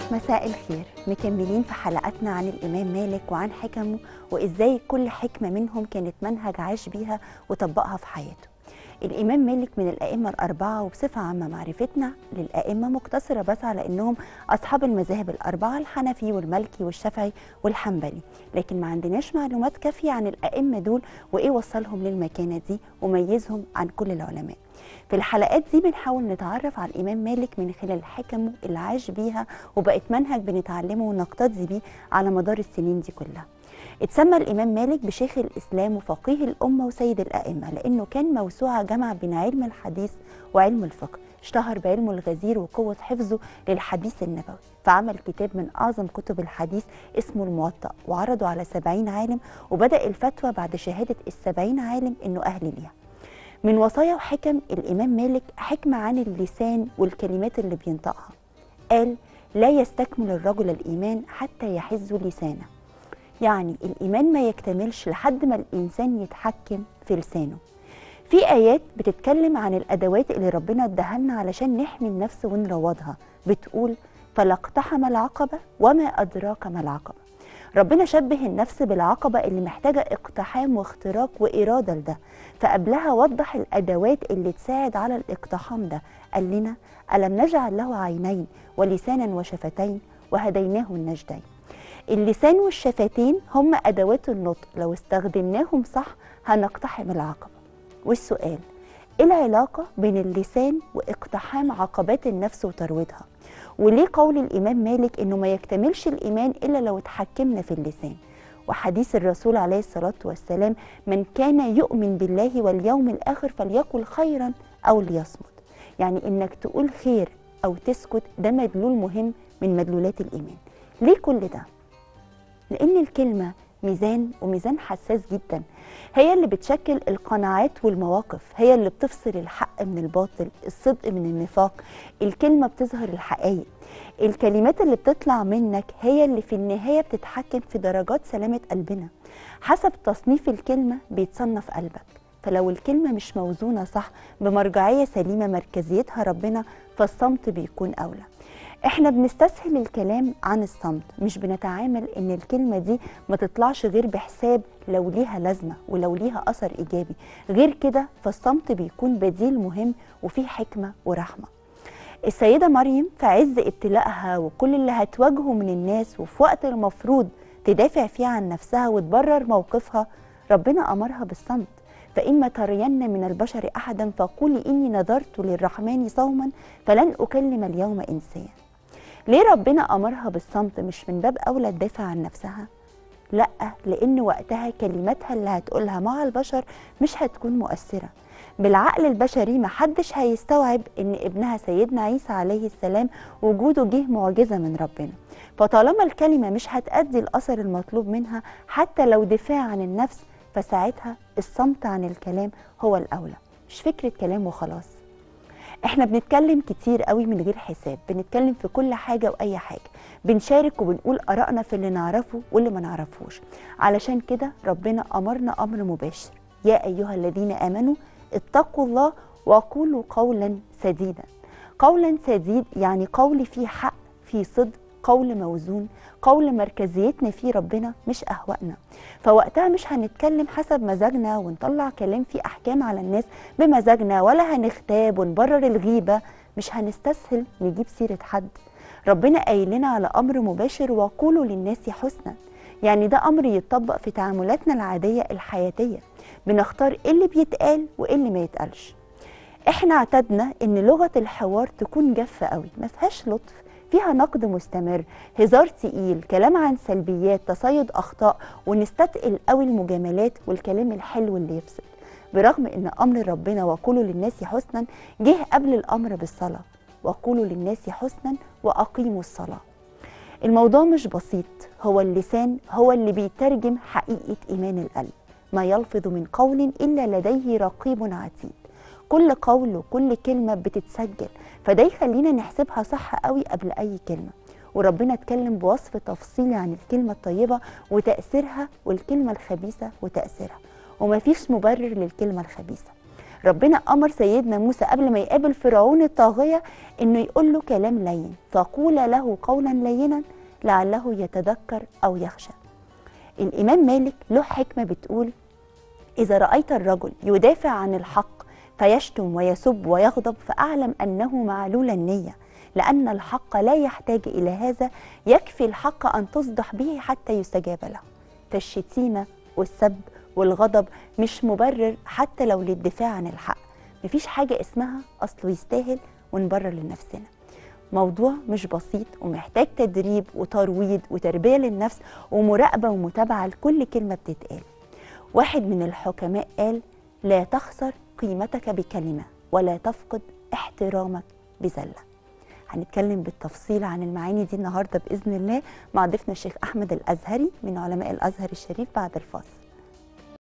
مساء الخير مكملين في حلقاتنا عن الإمام مالك وعن حكمه وإزاي كل حكمة منهم كانت منهج عاش بيها وطبقها في حياته الإمام مالك من الأئمة الأربعة وبصفة عامة معرفتنا للأئمة مقتصرة بس على أنهم أصحاب المذاهب الأربعة الحنفي والمالكي والشافعي والحنبلي لكن ما عندناش معلومات كافية عن الأئمة دول وإيه وصلهم للمكانة دي وميزهم عن كل العلماء في الحلقات دي بنحاول نتعرف على الإمام مالك من خلال حكمه اللي عاش بيها وبقت منهج بنتعلمه ونقتدي بيه على مدار السنين دي كلها اتسمى الإمام مالك بشيخ الإسلام وفقيه الأمة وسيد الأئمة لأنه كان موسوعة جمع بين علم الحديث وعلم الفقه اشتهر بعلمه الغزير وقوة حفظه للحديث النبوي فعمل كتاب من أعظم كتب الحديث اسمه الموطأ وعرضه على سبعين عالم وبدأ الفتوى بعد شهادة السبعين عالم إنه أهل ليها من وصايا وحكم الإمام مالك حكمة عن اللسان والكلمات اللي بينطقها قال لا يستكمل الرجل الإيمان حتى يحز لسانه يعني الإيمان ما يكتملش لحد ما الإنسان يتحكم في لسانه في آيات بتتكلم عن الأدوات اللي ربنا اداها لنا علشان نحمي النفس ونروضها بتقول فلاقتحم العقبة وما أدراك ما العقبة ربنا شبه النفس بالعقبة اللي محتاجة اقتحام واختراق وإرادة لده فقبلها وضح الأدوات اللي تساعد على الاقتحام ده قال لنا ألم نجعل له عينين ولسانا وشفتين وهديناه النجدين اللسان والشفتين هم أدوات النطق لو استخدمناهم صح هنقتحم العقبة والسؤال إيه العلاقة بين اللسان واقتحام عقبات النفس وترويضها وليه قول الإمام مالك إنه ما يكتملش الإيمان إلا لو اتحكمنا في اللسان وحديث الرسول عليه الصلاة والسلام من كان يؤمن بالله واليوم الآخر فليقل خيرا أو ليصمت يعني إنك تقول خير أو تسكت ده مدلول مهم من مدلولات الإيمان ليه كل ده؟ لأن الكلمة ميزان وميزان حساس جدا هي اللي بتشكل القناعات والمواقف هي اللي بتفصل الحق من الباطل الصدق من النفاق الكلمة بتظهر الحقائق الكلمات اللي بتطلع منك هي اللي في النهاية بتتحكم في درجات سلامة قلبنا حسب تصنيف الكلمة بيتصنف قلبك فلو الكلمة مش موزونة صح بمرجعية سليمة مركزيتها ربنا فالصمت بيكون أولى احنا بنستسهل الكلام عن الصمت مش بنتعامل ان الكلمة دي ما تطلعش غير بحساب لو ليها لازمة ولو ليها أثر إيجابي غير كده فالصمت بيكون بديل مهم وفيه حكمة ورحمة السيدة مريم في عز ابتلائها وكل اللي هتواجهه من الناس وفي وقت المفروض تدافع فيه عن نفسها وتبرر موقفها ربنا أمرها بالصمت فإما ترين من البشر أحدا فقولي إني نذرت للرحمن صوما فلن أكلم اليوم إنسيا ليه ربنا أمرها بالصمت مش من باب أولى تدافع عن نفسها؟ لأ لأن وقتها كلماتها اللي هتقولها مع البشر مش هتكون مؤثرة بالعقل البشري محدش هيستوعب ان ابنها سيدنا عيسى عليه السلام وجوده جه معجزة من ربنا فطالما الكلمة مش هتأدي الأثر المطلوب منها حتى لو دفاع عن النفس فساعتها الصمت عن الكلام هو الأولى مش فكرة كلام وخلاص احنا بنتكلم كتير قوي من غير حساب بنتكلم في كل حاجة وأي حاجة بنشارك وبنقول آرائنا في اللي نعرفه واللي ما نعرفوش علشان كده ربنا أمرنا أمر مباشر يا أيها الذين آمنوا اتقوا الله وقولوا قولا سديدا قولا سديد يعني قول فيه حق فيه صدق قول موزون قول مركزيتنا فيه ربنا مش أهوائنا فوقتها مش هنتكلم حسب مزاجنا ونطلع كلام فيه أحكام على الناس بمزاجنا ولا هنختاب ونبرر الغيبة مش هنستسهل نجيب سيرة حد ربنا قايل لنا على أمر مباشر وقولوا للناس حسنا يعني ده أمر يتطبق في تعاملاتنا العادية الحياتية بنختار ايه اللي بيتقال وايه اللي ما يتقالش احنا اعتدنا ان لغه الحوار تكون جافه قوي ما فيهاش لطف فيها نقد مستمر هزار تقيل كلام عن سلبيات تصيد اخطاء ونستثقل قوي المجاملات والكلام الحلو اللي يبسط برغم ان امر ربنا وقولوا للناس حسنا جه قبل الامر بالصلاه وقولوا للناس حسنا واقيموا الصلاه الموضوع مش بسيط هو اللسان هو اللي بيترجم حقيقه ايمان القلب ما يلفظ من قول الا لديه رقيب عتيد كل قول وكل كلمه بتتسجل فده يخلينا نحسبها صح قوي قبل اي كلمه وربنا اتكلم بوصف تفصيلي عن الكلمه الطيبه وتاثيرها والكلمه الخبيثه وتاثيرها ومفيش مبرر للكلمه الخبيثه ربنا امر سيدنا موسى قبل ما يقابل فرعون الطاغيه انه يقول له كلام لين فقول له قولا لينا لعله يتذكر او يخشى الامام مالك له حكمه بتقول اذا رايت الرجل يدافع عن الحق فيشتم ويسب ويغضب فاعلم انه معلول النيه لان الحق لا يحتاج الى هذا يكفي الحق ان تصدح به حتى يستجاب له فالشتيمه والسب والغضب مش مبرر حتى لو للدفاع عن الحق مفيش حاجه اسمها اصله يستاهل ونبرر لنفسنا موضوع مش بسيط ومحتاج تدريب وترويض وتربيه للنفس ومراقبه ومتابعه لكل كلمه بتتقال واحد من الحكماء قال لا تخسر قيمتك بكلمه ولا تفقد احترامك بزله هنتكلم بالتفصيل عن المعاني دي النهارده باذن الله مع ضيفنا الشيخ احمد الازهري من علماء الازهر الشريف بعد الفاصل